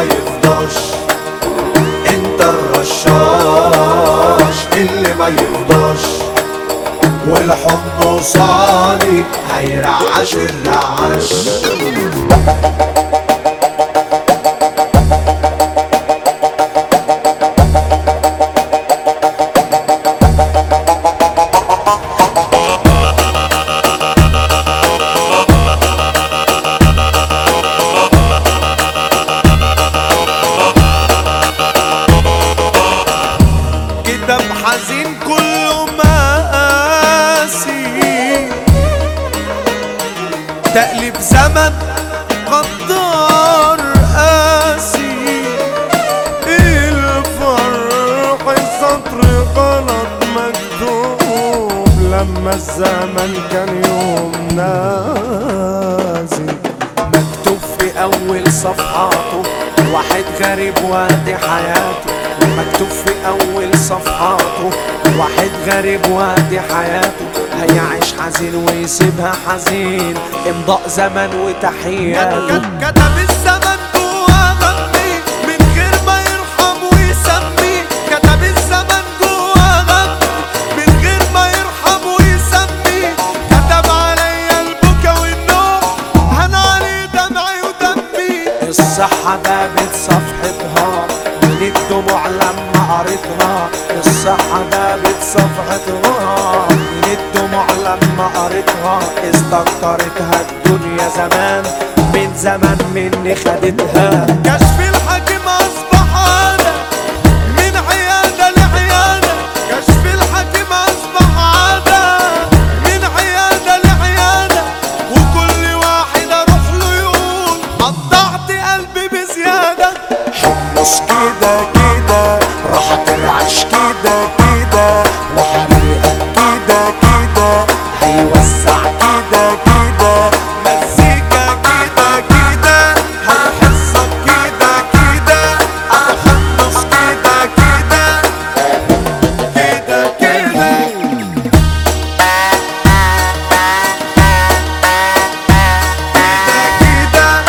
ما يفضاش انت الرشاش اللي ما يفضاش والحب صاني هيرعش الرعش كتاب حزين كله مقاسي تقلب زمن غدار قاسي الفرح سطر غلط مكتوب لما الزمن كان يوم نازل مكتوب في اول صفحاته واحد غريب وادي حياته مكتوب في اول صفحاته واحد غريب وادي حياته هيعيش حزين ويسيبها حزين امضاء زمن وتحياته كتب الزمن جوا غمي من غير ما يرحم ويسمي كتب الزمن جوا غمي من غير ما يرحم ويسمي كتب عليا البكا والنوم هن علي دمعي ودمي الصحة دابت صفحتها من الدموع لما قريتها الصحة دابت صفحتها من الدموع لما قريتها استكترتها الدنيا زمان من زمان مني خدتها كشف الحكيم اصبح عادة من عيادة لعيادة كشف الحكيم اصبح عادة من عيادة لعيادة وكل واحد اروح له يقول قطعت قلبي بزيادة حمص كده كده راح ترعش كده كده وحريقك كده كده هيوسع كده كده مزيكا كده كده هتحسك كده كده حمص كده كده كده كده كده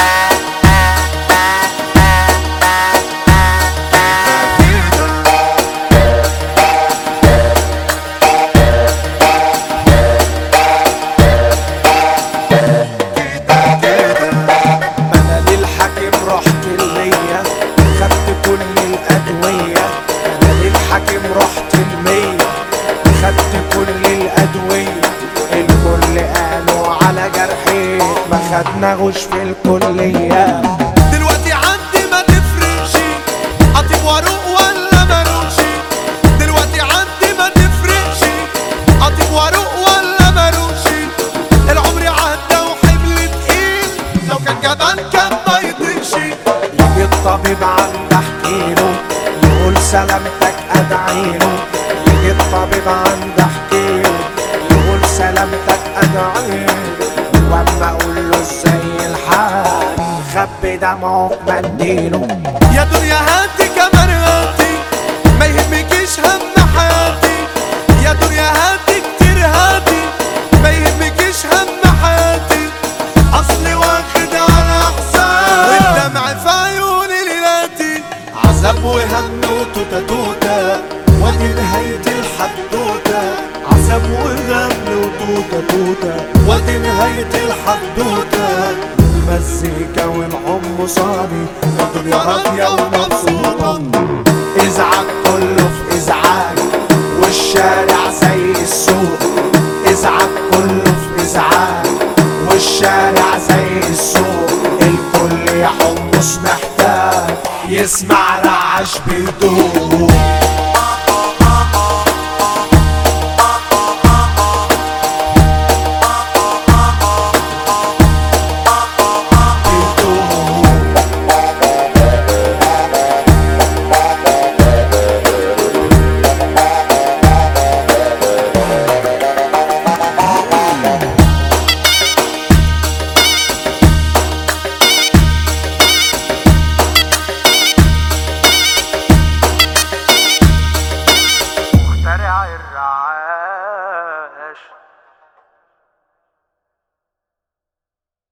انا للحاكم رحت المية خدت كل الادوية انا للحاكم رحت المية خدت كل الادوية الكل قالوا على جرحي ما خدناهوش في الكلية دلوقتي عندي ما تفرقش اطيب واروق ولا مروش دلوقتي عندي ما تفرقش اطيب واروق ولا مروش العمر عدى وحمل تقيل لو كان جبل كان ما يطيقش يجي الطبيب عند احكيله يقول سلامتك ادعيله يجي الطبيب عند احكيله يقول سلامتك ادعيله واما اقول له ازاي الحال خبي دمعه في منديله يا دنيا هاتي كمان هاتي ما يهمكيش هم حياتي يا دنيا هاتي كتير هاتي ما يهمكيش هم حياتي اصلي واخد على حساب والدمع في عيوني ليلاتي عذاب وهم وتوتة توتة ودي نهاية الحدوتة عذاب وهم وتوتة توتة ودي نهاية الحدوتة المزيكا والعم صاري الدنيا راضية ومبسوطة ازعاج كله في ازعاج والشارع زي السوق ازعاج كله في ازعاج والشارع زي السوق الكل يا حمص محتاج يسمع رعش بهدوء